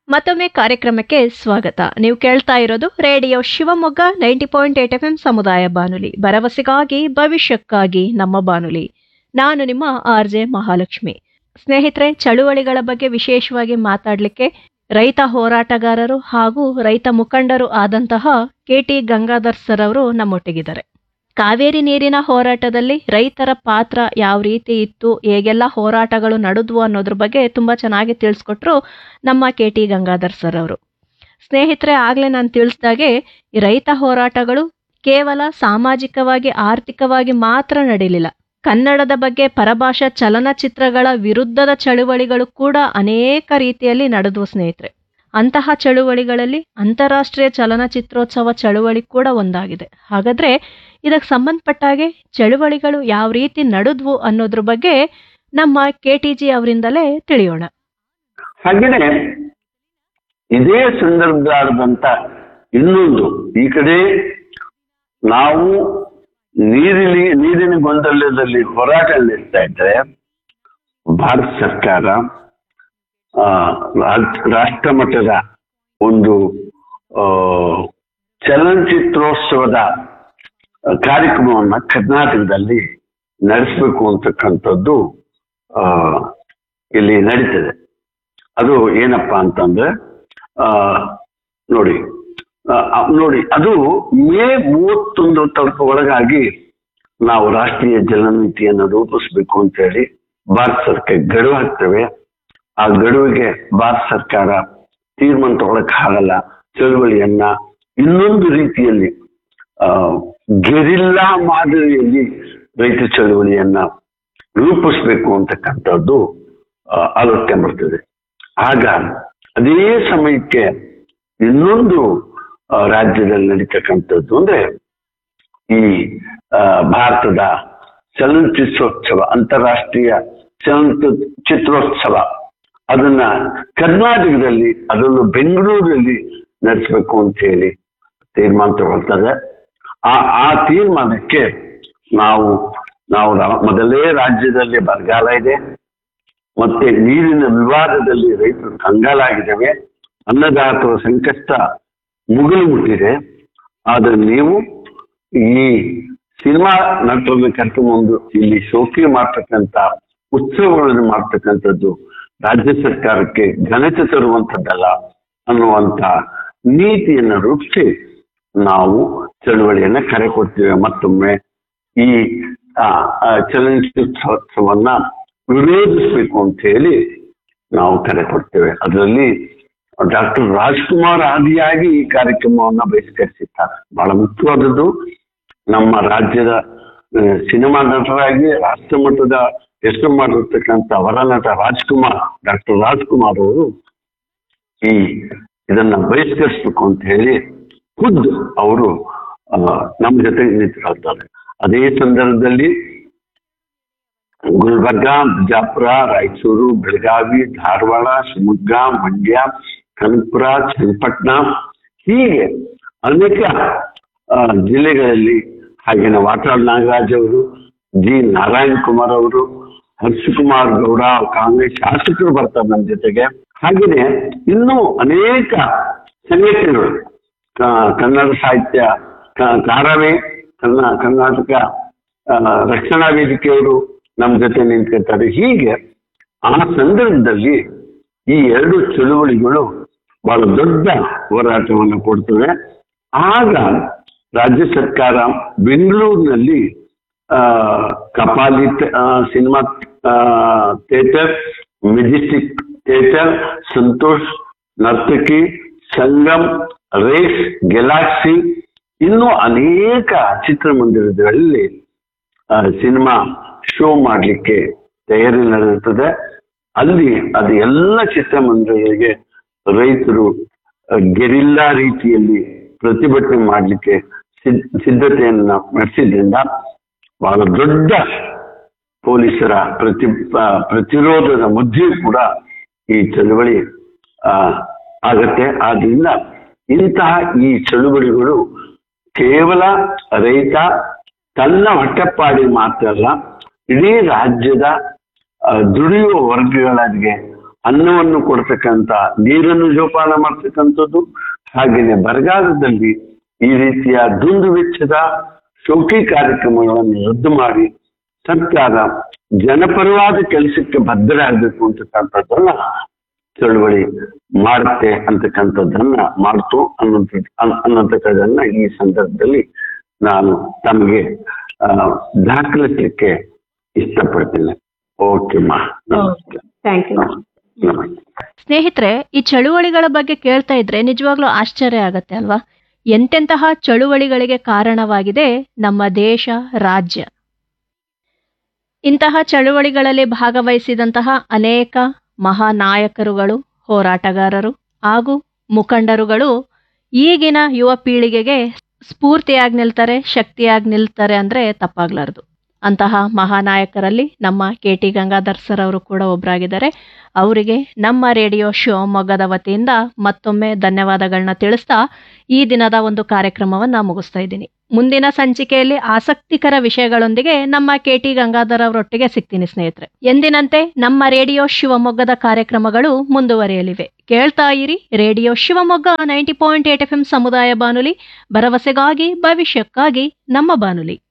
ಮತ್ತೊಮ್ಮೆ ಕಾರ್ಯಕ್ರಮಕ್ಕೆ ಸ್ವಾಗತ ನೀವು ಕೇಳ್ತಾ ಇರೋದು radio Shivamogga ninety point eight F M ಸಮುದಾಯ ಬಾನುಲಿ ಭರವಸೆಗಾಗಿ ಭವಿಷ್ಯಕ್ಕಾಗಿ ನಮ್ಮ ಬಾನುಲಿ ನಾನು ನಿಮ್ಮ ಆರ್ ಜೆ ಮಹಾಲಕ್ಷ್ಮಿ ಸ್ನೇಹಿತರೆ ಚಳುವಳಿಗಳ ಬಗ್ಗೆ ವಿಶೇಷವಾಗಿ ಮಾತಾಡಲಿಕ್ಕೆ ರೈತ ಹೋರಾಟಗಾರರು ಹಾಗೂ ರೈತ ಮುಖಂಡರು ಆದಂತಹ ಕೆ ಟಿ ಗಂಗಾಧರ್ ಸರ್ ಅವರು ನಮ್ಮೊಟ್ಟಿಗಿದ್ದಾರೆ ಕಾವೇರಿ ನೀರಿನ ಹೋರಾಟದಲ್ಲಿ ರೈತರ ಪಾತ್ರ ಯಾವ ರೀತಿ ಇತ್ತು ಹೇಗೆಲ್ಲ ಹೋರಾಟಗಳು ನಡೆದ್ವು ಅನ್ನೋದ್ರ ಬಗ್ಗೆ ತುಂಬ ಚೆನ್ನಾಗಿ ತಿಳಿಸ್ಕೊಟ್ರು ನಮ್ಮ ಕೆ ಟಿ ಗಂಗಾಧರ್ ಸರ್ ಅವರು ಸ್ನೇಹಿತರೆ ಆಗಲೇ ನಾನು ತಿಳಿಸ್ದಾಗೆ ಈ ರೈತ ಹೋರಾಟಗಳು ಕೇವಲ ಸಾಮಾಜಿಕವಾಗಿ ಆರ್ಥಿಕವಾಗಿ ಮಾತ್ರ ನಡೀಲಿಲ್ಲ ಕನ್ನಡದ ಬಗ್ಗೆ ಪರಭಾಷಾ ಚಲನಚಿತ್ರಗಳ ವಿರುದ್ಧದ ಚಳುವಳಿಗಳು ಕೂಡ ಅನೇಕ ರೀತಿಯಲ್ಲಿ ನಡೆದವು ಸ್ನೇಹಿತರೆ ಅಂತಹ ಚಳುವಳಿಗಳಲ್ಲಿ ಅಂತಾರಾಷ್ಟ್ರೀಯ ಚಲನಚಿತ್ರೋತ್ಸವ ಚಳುವಳಿ ಕೂಡ ಒಂದಾಗಿದೆ ಹಾಗಾದ್ರೆ ಇದಕ್ಕೆ ಸಂಬಂಧಪಟ್ಟ ಹಾಗೆ ಚಳುವಳಿಗಳು ಯಾವ ರೀತಿ ನಡೆದ್ವು ಅನ್ನೋದ್ರ ಬಗ್ಗೆ ನಮ್ಮ ಕೆ ಟಿ ಜಿ ಅವರಿಂದಲೇ ತಿಳಿಯೋಣ ಹಾಗೇನೆ ಇದೇ ಸಂದರ್ಭದಾದಂತ ಇನ್ನೊಂದು ಈ ಕಡೆ ನಾವು ನೀರಿಲಿ ನೀರಿನ ಗೊಂದಲದಲ್ಲಿ ಹೋರಾಟ ನಡೆಸ್ತಾ ಇದ್ರೆ ಭಾರತ ಸರ್ಕಾರ ಆ, ರಾಜ್- ರಾಷ್ಟ್ರ ಮಟ್ಟದ ಒಂದು ಆ, ಚಲನಚಿತ್ರೋತ್ಸವದ ಕಾರ್ಯಕ್ರಮವನ್ನ ಕರ್ನಾಟಕದಲ್ಲಿ ನಡೆಸಬೇಕು ಅಂತಕ್ಕಂಥದ್ದು ಆ, ಇಲ್ಲಿ ನಡೀತದೆ ಅದು ಏನಪ್ಪಾ ಅಂತಂದ್ರೆ ಆ, ನೋಡಿ ಆ, ಆ, ನೋಡಿ ಅದು ಮೇ ಮೂವತ್ತೊಂದು ತನಕ ಒಳಗಾಗಿ ನಾವು ರಾಷ್ಟ್ರೀಯ ಜಲನೀತಿಯನ್ನು ರೂಪಿಸಬೇಕು ಅಂತ ಹೇಳಿ ಭಾರತ ಸರ್ಕಾರ ಗಡುವು ಹಾಕ್ತೇವೆ ಆ ಗಡುವಿಗೆ ಭಾರತ ಸರ್ಕಾರ ತೀರ್ಮಾನ ತಗೊಳಕ್ ಆಗಲ್ಲ ಚಳುವಳಿಯನ್ನ ಇನ್ನೊಂದು ರೀತಿಯಲ್ಲಿ ಆ, ಗೆರಿಲ್ಲಾ ಮಾದರಿಯಲ್ಲಿ ರೈತ ಚಳುವಳಿಯನ್ನ ರೂಪಿಸ್ಬೇಕು ಅಂತಕ್ಕಂಥದ್ದು ಆ, ಆಲೋಚನೆ ಬರ್ತದೆ ಆಗ ಅದೇ ಸಮಯಕ್ಕೆ ಇನ್ನೊಂದು ಆ, ರಾಜ್ಯದಲ್ಲಿ ನಡೀತಕ್ಕಂಥದ್ದು ಅಂದ್ರೆ ಈ ಆ, ಭಾರತದ ಚಲನಚಿತ್ರೋತ್ಸವ ಅಂತಾರಾಷ್ಟ್ರೀಯ ಚಲನಚಿತ್ರೋತ್ಸವ ಅದನ್ನ ಕರ್ನಾಟಕದಲ್ಲಿ ಅದನ್ನು ಬೆಂಗಳೂರಲ್ಲಿ ನಡೆಸಬೇಕು ಅಂತ ಹೇಳಿ ತೀರ್ಮಾನ ತಗೊಳ್ತಾರೆ ಆ ಆ ತೀರ್ಮಾನಕ್ಕೆ ನಾವು ನಾವು ರಾ- ಮೊದಲೇ ರಾಜ್ಯದಲ್ಲಿ ಬರಗಾಲ ಇದೆ ಮತ್ತೆ ನೀರಿನ ವಿವಾದದಲ್ಲಿ ರೈತರು ಕಂಗಾಲಾಗಿದ್ದೇವೆ ಅನ್ನದಾತರ ಸಂಕಷ್ಟ ಮುಗಿಲು ಮುಟ್ಟಿದೆ ಆದ್ರೆ ನೀವು ಈ ಸಿನಿಮಾ ನಟರನ್ನ ಕರ್ಕೊಂಡ್ಬಂದು ಇಲ್ಲಿ ಶೋಕಿ ಮಾಡ್ತಕ್ಕಂಥ ಉತ್ಸವಗಳನ್ನು ಮಾಡ್ತಕ್ಕಂಥದ್ದು ರಾಜ್ಯ ಸರ್ಕಾರಕ್ಕೆ ಘನತೆ ತರುವಂಥದ್ದಲ್ಲ ಅನ್ನುವಂಥ ನೀತಿಯನ್ನ ರೂಪಿಸಿ ನಾವು ಚಳುವಳಿಯನ್ನ ಕರೆ ಕೊಡ್ತೀವಿ ಮತ್ತೊಮ್ಮೆ ಈ ಆ, ಆ, ಚಲನಚಿತ್ರೋತ್ಸವನ್ನ ವಿರೋಧಿಸಬೇಕು ಅಂತ ಹೇಳಿ ನಾವು ಕರೆ ಕೊಡ್ತೇವೆ ಅದರಲ್ಲಿ ಡಾಕ್ಟರ್ ರಾಜ್ಕುಮಾರ್ ಆದಿಯಾಗಿ ಈ ಕಾರ್ಯಕ್ರಮವನ್ನ ಬಹಿಷ್ಕರಿಸಿದ್ದಾರೆ ಬಹಳ ಮುಖ್ಯವಾದದ್ದು ನಮ್ಮ ರಾಜ್ಯದ ಆ, ಸಿನಿಮಾ ನಟರಾಗಿ ರಾಷ್ಟ್ರ ಮಟ್ಟದ ಹೆಸರು ಮಾಡಿರ್ತಕ್ಕಂಥ ಹೊರನಟ ರಾಜ್ಕುಮಾರ್ ಡಾಕ್ಟರ್ ರಾಜ್ಕುಮಾರ್ ಅವರು ಈ ಇದನ್ನ ಬಹಿಷ್ಕರಿಸಬೇಕು ಅಂತ ಹೇಳಿ ಖುದ್ದು ಅವರು ಆ, ನಮ್ಮ ಜೊತೆಗೆ ನಿಂತ್ಕೊಳ್ತಾರೆ ಅದೇ ಸಂದರ್ಭದಲ್ಲಿ ಗುಲ್ಬರ್ಗ ಬಿಜಾಪುರ ರಾಯಚೂರು ಬೆಳಗಾವಿ ಧಾರವಾಡ ಶಿವಮೊಗ್ಗ ಮಂಡ್ಯ ಕನಕಪುರ ಚನ್ನಪಟ್ಟಣ ಹೀಗೆ ಅನೇಕ ಆ, ಜಿಲ್ಲೆಗಳಲ್ಲಿ ಹಾಗೇನೆ ವಾಟಾಳ್ ನಾಗರಾಜ್ ಅವರು ಜಿ ನಾರಾಯಣ್ ಕುಮಾರ್ ಅವರು ಹರ್ಷಕುಮಾರ್ ಗೌಡ ಕಾಂಗ್ರೆಸ್ ಶಾಸಕರು ಬರ್ತಾರೆ ನಮ್ಮ ಜೊತೆಗೆ ಹಾಗೇನೆ ಇನ್ನೂ ಅನೇಕ ಸಂಘಟನೆಗಳು ಕ- ಕನ್ನಡ ಸಾಹಿತ್ಯ ಕ- ಕಾರವೇ ಕನ್ನ ಕರ್ನಾಟಕ ಆ, ರಕ್ಷಣಾ ವೇದಿಕೆಯವರು ನಮ್ಮ ಜೊತೆ ನಿಂತ್ಕೊಳ್ತಾರೆ ಹೀಗೆ ಆ ಸಂದರ್ಭದಲ್ಲಿ ಈ ಎರಡು ಚಳುವಳಿಗಳು ಬಹಳ ದೊಡ್ಡ ಹೋರಾಟವನ್ನು ಕೊಡ್ತವೆ ಆಗ ರಾಜ್ಯ ಸರ್ಕಾರ ಬೆಂಗಳೂರಿನಲ್ಲಿ ಆ, ಕಪಾಲಿ ಥ- ಆ, ಸಿನಿಮಾ ಆ, theatre Majestic theatre Santosh Nartaki Sangam Rex Galaxy ಇನ್ನೂ ಅನೇಕ ಚಿತ್ರಮಂದಿರಗಳಲ್ಲಿ ಆ, ಸಿನಿಮಾ ಶೋ ಮಾಡಲಿಕ್ಕೆ ತಯಾರಿ ನಡೆಯುತ್ತದೆ ಅಲ್ಲಿ ಅದು ಎಲ್ಲ ಚಿತ್ರಮಂದಿರಗಳಿಗೆ ರೈತರು ಆ, ಗೆರಿಲ್ಲಾ ರೀತಿಯಲ್ಲಿ ಪ್ರತಿಭಟನೆ ಮಾಡಲಿಕ್ಕೆ ಸಿದ್ಧತೆಯನ್ನ ನಡೆಸಿದ್ರಿಂದ ಬಹಳ ದೊಡ್ಡ ಪೊಲೀಸರ ಪ್ರತಿ ಆ, ಪ್ರತಿರೋಧದ ಮಧ್ಯೆಯೂ ಕೂಡ ಈ ಚಳುವಳಿ ಆ, ಆಗತ್ತೆ ಆದ್ರಿಂದ ಇಂತಹ ಈ ಚಳುವಳಿಗಳು ಕೇವಲ ರೈತ ತನ್ನ ಹೊಟ್ಟೆಪಾಡಿ ಮಾತ್ರ ಅಲ್ಲ ಇಡೀ ರಾಜ್ಯದ ಆ, ದುಡಿಯುವ ವರ್ಗಗಳಿಗೆ ಅನ್ನವನ್ನು ಕೊಡ್ತಕ್ಕಂಥ ನೀರನ್ನು ಜೋಪಾನ ಮಾಡ್ತಕ್ಕಂಥದ್ದು ಹಾಗೇನೆ ಬರಗಾಲದಲ್ಲಿ ಈ ರೀತಿಯ ದುಂದು ವೆಚ್ಚದ ಶೋಕಿ ಕಾರ್ಯಕ್ರಮಗಳನ್ನು ರದ್ದು ಮಾಡಿ ಸರ್ಕಾರ ಜನಪರವಾದ ಕೆಲಸಕ್ಕೆ ಬದ್ಧರಾಗಬೇಕು ಅಂತಕ್ಕಂಥದ್ದನ್ನ ಚಳುವಳಿ ಮಾಡುತ್ತೆ ಅಂತಕ್ಕಂಥದ್ದನ್ನ ಮಾಡ್ತು ಅನ್ನೋಂಥ ಅನ್ನೋಂಥದ್ದನ್ನ ಈ ಸಂದರ್ಭದಲ್ಲಿ ನಾನು ತಮಗೆ ಆ, ದಾಖಲಿಸಲಿಕ್ಕೆ ಇಷ್ಟಪಡ್ತೇನೆ ಓಕೆ ಮಾ ನಮಸ್ತೆ ಥ್ಯಾಂಕ್ ಯು ನಮಸ್ತೆ ಸ್ನೇಹಿತರೆ ಈ ಚಳುವಳಿಗಳ ಬಗ್ಗೆ ಕೇಳ್ತಾ ಇದ್ರೆ ನಿಜವಾಗ್ಲೂ ಆಶ್ಚರ್ಯ ಆಗತ್ತೆ ಅಲ್ವಾ ಎಂತೆಂತಹ ಚಳುವಳಿಗಳಿಗೆ ಕಾರಣವಾಗಿದೆ ನಮ್ಮ ದೇಶ ರಾಜ್ಯ ಇಂತಹ ಚಳುವಳಿಗಳಲ್ಲಿ ಭಾಗವಹಿಸಿದಂತಹ ಅನೇಕ ಮಹಾನಾಯಕರುಗಳು ಹೋರಾಟಗಾರರು ಹಾಗೂ ಮುಖಂಡರುಗಳು ಈಗಿನ ಯುವ ಪೀಳಿಗೆಗೆ ಸ್ಫೂರ್ತಿಯಾಗಿ ನಿಲ್ತಾರೆ ಶಕ್ತಿಯಾಗಿ ನಿಲ್ತಾರೆ ಅಂದ್ರೆ ತಪ್ಪಾಗ್ಲಾರ್ದು ಅಂತಹ ಮಹಾನಾಯಕರಲ್ಲಿ ನಮ್ಮ ಕೆ ಟಿ ಗಂಗಾಧರ್ ಸರ್ ಅವರು ಕೂಡ ಒಬ್ಬರಾಗಿದ್ದಾರೆ ಅವರಿಗೆ ನಮ್ಮ ರೇಡಿಯೋ ಶಿವಮೊಗ್ಗದ ವತಿಯಿಂದ ಮತ್ತೊಮ್ಮೆ ಧನ್ಯವಾದಗಳನ್ನ ತಿಳಿಸ್ತಾ ಈ ದಿನದ ಒಂದು ಕಾರ್ಯಕ್ರಮವನ್ನ ಮುಗಿಸ್ತಾ ಇದ್ದೀನಿ ಮುಂದಿನ ಸಂಚಿಕೆಯಲ್ಲಿ ಆಸಕ್ತಿಕರ ವಿಷಯಗಳೊಂದಿಗೆ ನಮ್ಮ ಕೆ ಟಿ ಗಂಗಾಧರ್ ಅವರೊಟ್ಟಿಗೆ ಸಿಗ್ತೀನಿ ಸ್ನೇಹಿತರೆ ಎಂದಿನಂತೆ ನಮ್ಮ ರೇಡಿಯೋ ಶಿವಮೊಗ್ಗದ ಕಾರ್ಯಕ್ರಮಗಳು ಮುಂದುವರಿಯಲಿವೆ ಕೇಳ್ತಾ ಇರಿ radio Shivamogga ninety point eight F M ಸಮುದಾಯ ಬಾನುಲಿ ಭರವಸೆಗಾಗಿ ಭವಿಷ್ಯಕ್ಕಾಗಿ ನಮ್ಮ ಬಾನುಲಿ